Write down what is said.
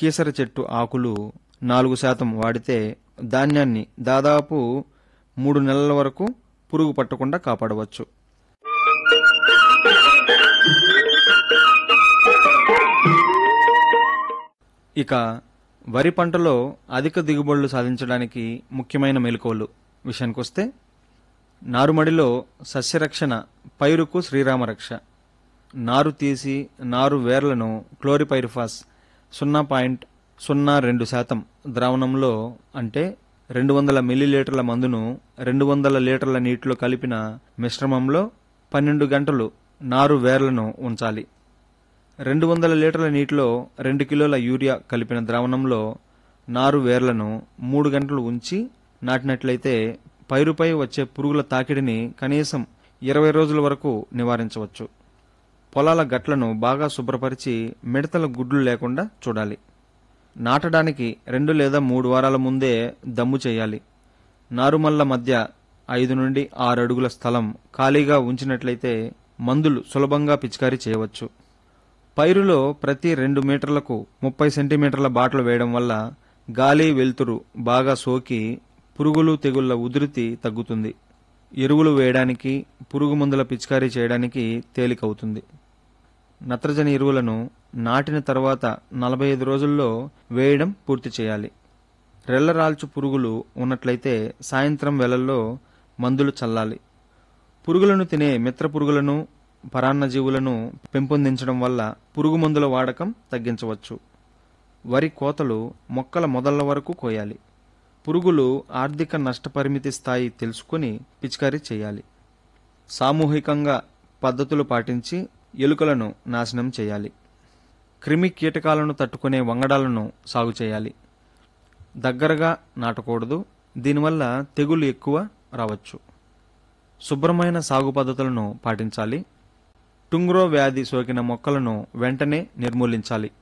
కీసర చెట్టు ఆకులు నాలుగు శాతం వాడితే ధాన్యాన్ని దాదాపు మూడు నెలల వరకు పురుగు పట్టకుండా కాపాడవచ్చు ఇక వరి పంటలో అధిక దిగుబడులు సాధించడానికి ముఖ్యమైన మెలకువలు విషయానికొస్తే నారుమడిలో సస్యరక్షణ పైరుకు శ్రీరామరక్ష నారు తీసి నారు వేర్లను క్లోరిపైరిఫాస్ సున్నా పాయింట్ సున్నా రెండు శాతం ద్రావణంలో అంటే రెండు వందల మిల్లీలీటర్ల మందును రెండు వందల లీటర్ల నీటిలో కలిపిన మిశ్రమంలో పన్నెండు గంటలు నారు వేర్లను ఉంచాలి రెండు వందల లీటర్ల నీటిలో రెండు కిలోల యూరియా కలిపిన ద్రావణంలో నారు వేర్లను మూడు గంటలు ఉంచి నాటినట్లయితే పైరుపై వచ్చే పురుగుల తాకిడిని కనీసం ఇరవై రోజుల వరకు నివారించవచ్చు పొలాల గట్లను బాగా శుభ్రపరిచి మిడతల గుడ్లు లేకుండా చూడాలి నాటడానికి రెండు లేదా మూడు వారాల ముందే దమ్ము చేయాలి నారుమల్ల మధ్య ఐదు నుండి ఆరు అడుగుల స్థలం ఖాళీగా ఉంచినట్లయితే మందులు సులభంగా పిచికారీ చేయవచ్చు పైరులో ప్రతి రెండు మీటర్లకు ముప్పై సెంటీమీటర్ల బాటలు వేయడం వల్ల గాలి వెలుతురు బాగా సోకి పురుగులు తెగుళ్ల ఉధృతి తగ్గుతుంది ఎరువులు వేయడానికి పురుగు మందుల పిచికారీ చేయడానికి తేలికవుతుంది నత్రజని ఎరువులను నాటిన తర్వాత నలభై ఐదు రోజుల్లో వేయడం పూర్తి చేయాలి రెల్లరాల్చు పురుగులు ఉన్నట్లయితే సాయంత్రం వేళల్లో మందులు చల్లాలి పురుగులను తినే మిత్ర పురుగులను పరాన్నజీవులను పెంపొందించడం వల్ల పురుగు మందుల వాడకం తగ్గించవచ్చు వరి కోతలు మొక్కల మొదళ్ల వరకు కోయాలి పురుగులు ఆర్థిక నష్టపరిమితి స్థాయి తెలుసుకుని పిచికారీ చేయాలి సామూహికంగా పద్ధతులు పాటించి ఎలుకలను నాశనం చేయాలి క్రిమి కీటకాలను తట్టుకునే వంగడాలను సాగు చేయాలి దగ్గరగా నాటకూడదు దీనివల్ల తెగులు ఎక్కువ రావచ్చు శుభ్రమైన సాగు పద్ధతులను పాటించాలి టుంగ్రో వ్యాధి సోకిన మొక్కలను వెంటనే నిర్మూలించాలి